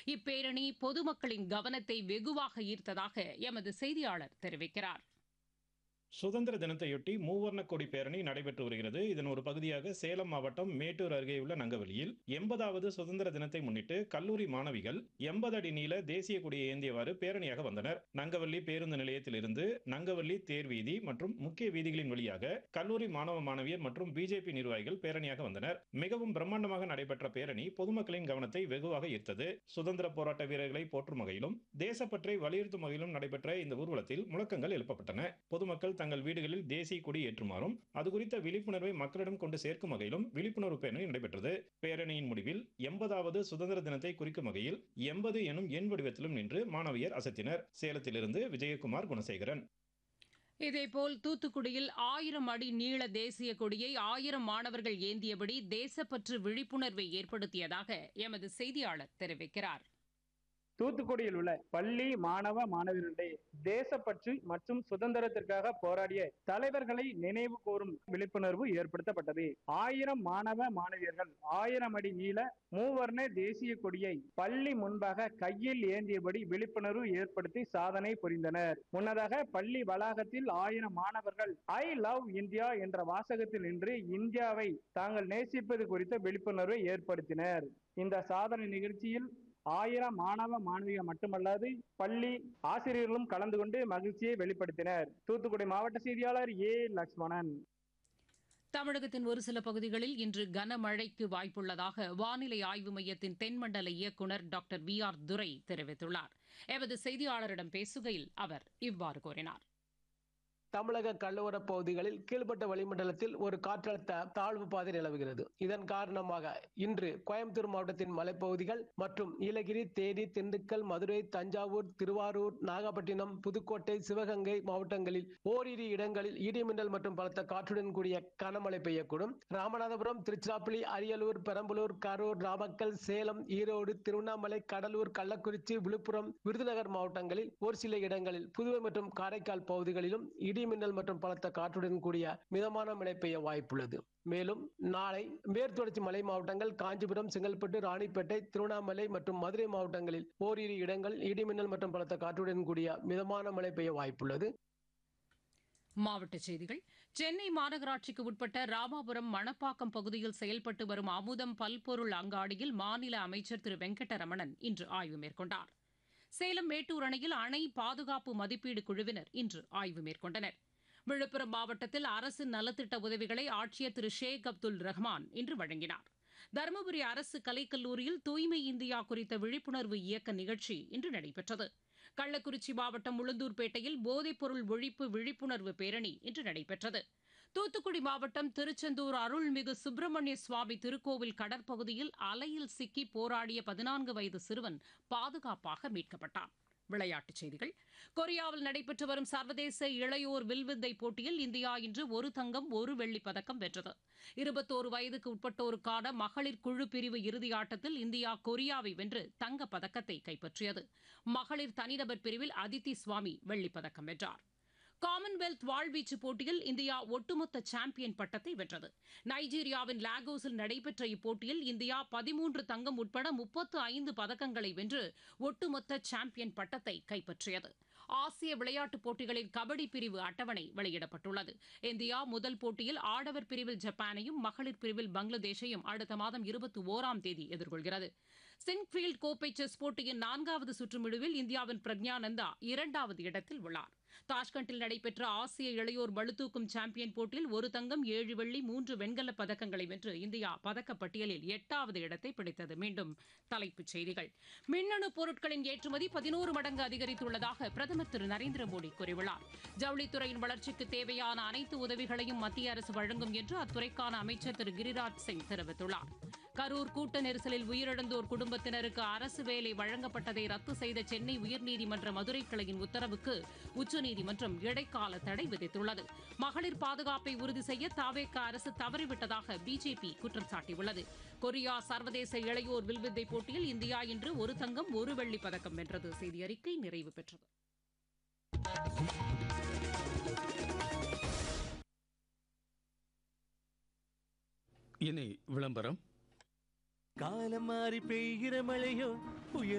இப்பேரணி பொதுமக்களின் கவனத்தை வெகுவாக ஈர்த்ததாக எமது செய்தியாளர் தெரிவிக்கிறார் சுதந்திர தினத்தையொட்டி மூவர்ண கொடி பேரணி நடைபெற்று வருகிறது இதன் ஒரு பகுதியாக சேலம் மாவட்டம் மேட்டூர் அருகே உள்ள நங்கவல்லியில் எண்பதாவது சுதந்திர தினத்தை முன்னிட்டு கல்லூரி மாணவிகள் எண்பது அடி நீள தேசிய கொடியை ஏந்தியவாறு பேரணியாக வந்தனர் நங்கவல்லி பேருந்து நிலையத்திலிருந்து நங்கவல்லி தேர் வீதி மற்றும் முக்கிய வீதிகளின் வழியாக கல்லூரி மாணவ மாணவியர் மற்றும் பிஜேபி நிர்வாகிகள் பேரணியாக வந்தனர் மிகவும் பிரம்மாண்டமாக நடைபெற்ற பேரணி பொதுமக்களின் கவனத்தை வெகுவாக ஈர்த்தது சுதந்திர போராட்ட வீரர்களை போற்றும் வகையிலும் தேசப்பற்றை வலியுறுத்தும் வகையிலும் நடைபெற்ற இந்த ஊர்வலத்தில் முழக்கங்கள் எழுப்பப்பட்டன பொதுமக்கள் தங்கள் வீடுகளில் தேசிய கொடி ஏற்றுமாறும் அது குறித்த விழிப்புணர்வை மக்களிடம் கொண்டு சேர்க்கும் வகையிலும் விழிப்புணர்வு பேரணி நடைபெற்றது பேரணியின் முடிவில் எண்பதாவது சுதந்திர தினத்தை குறிக்கும் வகையில் எண்பது எனும் எண் வடிவத்திலும் நின்று மாணவியர் அசத்தினர் சேலத்திலிருந்து விஜயகுமார் குணசேகரன் இதேபோல் தூத்துக்குடியில் ஆயிரம் அடி நீள தேசிய கொடியை ஆயிரம் மாணவர்கள் ஏந்தியபடி தேசப்பற்று விழிப்புணர்வை ஏற்படுத்தியதாக எமது செய்தியாளர் தெரிவிக்கிறார் தூத்துக்குடியில் உள்ள பள்ளி மாணவ மாணவியருடைய தேசப்பற்று மற்றும் சுதந்திரத்திற்காக போராடிய தலைவர்களை நினைவு கூறும் விழிப்புணர்வு ஏற்படுத்தப்பட்டது ஆயிரம் மாணவ மாணவியர்கள் ஆயிரம் அடி நீள மூவர்ண தேசிய கொடியை பள்ளி முன்பாக கையில் ஏந்தியபடி விழிப்புணர்வு ஏற்படுத்தி சாதனை புரிந்தனர் முன்னதாக பள்ளி வளாகத்தில் ஆயிரம் மாணவர்கள் ஐ லவ் இந்தியா என்ற வாசகத்தில் நின்று இந்தியாவை தாங்கள் நேசிப்பது குறித்த விழிப்புணர்வை ஏற்படுத்தினர் இந்த சாதனை நிகழ்ச்சியில் ஆயிரம் மாணவ மாணவிகள் மட்டுமல்லாது பள்ளி ஆசிரியர்களும் கலந்து கொண்டு மகிழ்ச்சியை வெளிப்படுத்தினர் தூத்துக்குடி மாவட்ட செய்தியாளர் ஏ லக்ஷ்மணன் தமிழகத்தின் ஒரு சில பகுதிகளில் இன்று கனமழைக்கு வாய்ப்புள்ளதாக வானிலை ஆய்வு மையத்தின் தென்மண்டல இயக்குநர் டாக்டர் வி ஆர் துரை தெரிவித்துள்ளார் எமது செய்தியாளரிடம் பேசுகையில் அவர் இவ்வாறு கூறினார் தமிழக கடலோர பகுதிகளில் கீழ்பட்ட வளிமண்டலத்தில் ஒரு காற்றழுத்த தாழ்வு பாதை நிலவுகிறது இதன் காரணமாக இன்று கோயம்புத்தூர் மாவட்டத்தின் மலைப்பகுதிகள் மற்றும் நீலகிரி தேனி திண்டுக்கல் மதுரை தஞ்சாவூர் திருவாரூர் நாகப்பட்டினம் புதுக்கோட்டை சிவகங்கை மாவட்டங்களில் ஓரிரு இடங்களில் இடிமின்னல் மற்றும் பலத்த காற்றுடன் கூடிய கனமழை பெய்யக்கூடும் ராமநாதபுரம் திருச்சிராப்பள்ளி அரியலூர் பெரம்பலூர் கரூர் நாமக்கல் சேலம் ஈரோடு திருவண்ணாமலை கடலூர் கள்ளக்குறிச்சி விழுப்புரம் விருதுநகர் மாவட்டங்களில் ஒரு சில இடங்களில் புதுவை மற்றும் காரைக்கால் பகுதிகளிலும் இடி மின்னல் மற்றும் பலத்த காற்றுடன் கூடிய மிதமான மழை பெய்ய வாய்ப்புள்ளது மேலும் நாளை மேற்குத்தொடர்ச்சி மலை மாவட்டங்கள் காஞ்சிபுரம் செங்கல்பட்டு ராணிப்பேட்டை திருவண்ணாமலை மற்றும் மதுரை மாவட்டங்களில் ஓரிரு இடங்கள் இடிமின்னல் மற்றும் பலத்த காற்றுடன் கூடிய மிதமான மழை பெய்ய வாய்ப்புள்ளது மாவட்டச் செய்திகள் சென்னை மாநகராட்சிக்கு உட்பட்ட ராமாபுரம் மணப்பாக்கம் பகுதியில் செயல்பட்டு வரும் அமுதம் பல்பொருள் அங்காடியில் மாநில அமைச்சர் திரு வெங்கட்டரமணன் இன்று ஆய்வு மேற்கொண்டார் சேலம் மேட்டூர் அணையில் அணை பாதுகாப்பு மதிப்பீடு குழுவினர் இன்று ஆய்வு மேற்கொண்டனர் விழுப்புரம் மாவட்டத்தில் அரசின் நலத்திட்ட உதவிகளை ஆட்சியர் திரு ஷேக் அப்துல் ரஹ்மான் இன்று வழங்கினார் தருமபுரி அரசு கலைக்கல்லூரியில் தூய்மை இந்தியா குறித்த விழிப்புணர்வு இயக்க நிகழ்ச்சி இன்று நடைபெற்றது கள்ளக்குறிச்சி மாவட்டம் உளுந்தூர்பேட்டையில் போதைப்பொருள் ஒழிப்பு விழிப்புணர்வு பேரணி இன்று நடைபெற்றது தூத்துக்குடி மாவட்டம் திருச்செந்தூர் அருள்மிகு சுப்பிரமணிய சுவாமி திருக்கோவில் கடற்பகுதியில் அலையில் சிக்கி போராடிய பதினான்கு வயது சிறுவன் பாதுகாப்பாக மீட்கப்பட்டான் விளையாட்டுச் செய்திகள் கொரியாவில் நடைபெற்று வரும் சர்வதேச இளையோர் வில்வித்தை போட்டியில் இந்தியா இன்று ஒரு தங்கம் ஒரு வெள்ளிப் பதக்கம் வென்றது இருபத்தோரு வயதுக்கு உட்பட்டோருக்கான மகளிர் குழு பிரிவு இறுதி ஆட்டத்தில் இந்தியா கொரியாவை வென்று தங்கப் பதக்கத்தை கைப்பற்றியது மகளிர் தனிநபர் பிரிவில் அதித்தி சுவாமி வெள்ளிப் பதக்கம் வென்றார் காமன்வெல்த் வாழ்வீச்சு போட்டியில் இந்தியா ஒட்டுமொத்த சாம்பியன் பட்டத்தை வென்றது நைஜீரியாவின் லாகோஸில் நடைபெற்ற இப்போட்டியில் இந்தியா பதிமூன்று தங்கம் உட்பட முப்பத்து ஐந்து பதக்கங்களை வென்று ஒட்டுமொத்த சாம்பியன் பட்டத்தை கைப்பற்றியது ஆசிய விளையாட்டுப் போட்டிகளின் கபடி பிரிவு அட்டவணை வெளியிடப்பட்டுள்ளது இந்தியா முதல் போட்டியில் ஆடவர் பிரிவில் ஜப்பானையும் மகளிர் பிரிவில் பங்களாதேஷையும் அடுத்த மாதம் இருபத்தி ஓராம் தேதி எதிர்கொள்கிறது சிங்ஃபீல்ட் கோப்பை செஸ் போட்டியின் நான்காவது சுற்றுமிழுவில் இந்தியாவின் பிரக்ஞானந்தா இரண்டாவது இடத்தில் உள்ளார் தாஷ்கண்டில் நடைபெற்ற ஆசிய இளையோர் பளுதூக்கும் சாம்பியன் போட்டியில் ஒரு தங்கம் ஏழு வெள்ளி மூன்று வெண்கலப் பதக்கங்களை வென்று இந்தியா பதக்கப்பட்டியலில் எட்டாவது இடத்தை பிடித்தது மீண்டும் தலைப்புச் செய்திகள் மின்னணு பொருட்களின் ஏற்றுமதி பதினோரு மடங்கு அதிகரித்துள்ளதாக பிரதமர் திரு நரேந்திர மோடி கூறியுள்ளார் ஜவுளித்துறையின் வளர்ச்சிக்கு தேவையான அனைத்து உதவிகளையும் மத்திய அரசு வழங்கும் என்று அத்துறைக்கான அமைச்சர் திரு கிரிராஜ் சிங் தெரிவித்துள்ளார் கரூர் கூட்ட நெரிசலில் உயிரிழந்தோர் குடும்பத்தினருக்கு அரசு வேலை வழங்கப்பட்டதை ரத்து செய்த சென்னை உயர்நீதிமன்ற மதுரை கிளையின் உத்தரவுக்கு உச்சநீதிமன்றம் இடைக்கால தடை விதித்துள்ளது மகளிர் பாதுகாப்பை உறுதி செய்ய தாவேக அரசு தவறிவிட்டதாக பிஜேபி குற்றம் சாட்டியுள்ளது கொரியா சர்வதேச இளையோர் வில்வித்தை போட்டியில் இந்தியா இன்று ஒரு தங்கம் ஒரு வெள்ளிப் பதக்கம் வென்றது செய்தி அறிக்கை நிறைவு பெற்றது இனி விளம்பரம் காலம் மாறி பெய்கிற மழையோ புயல்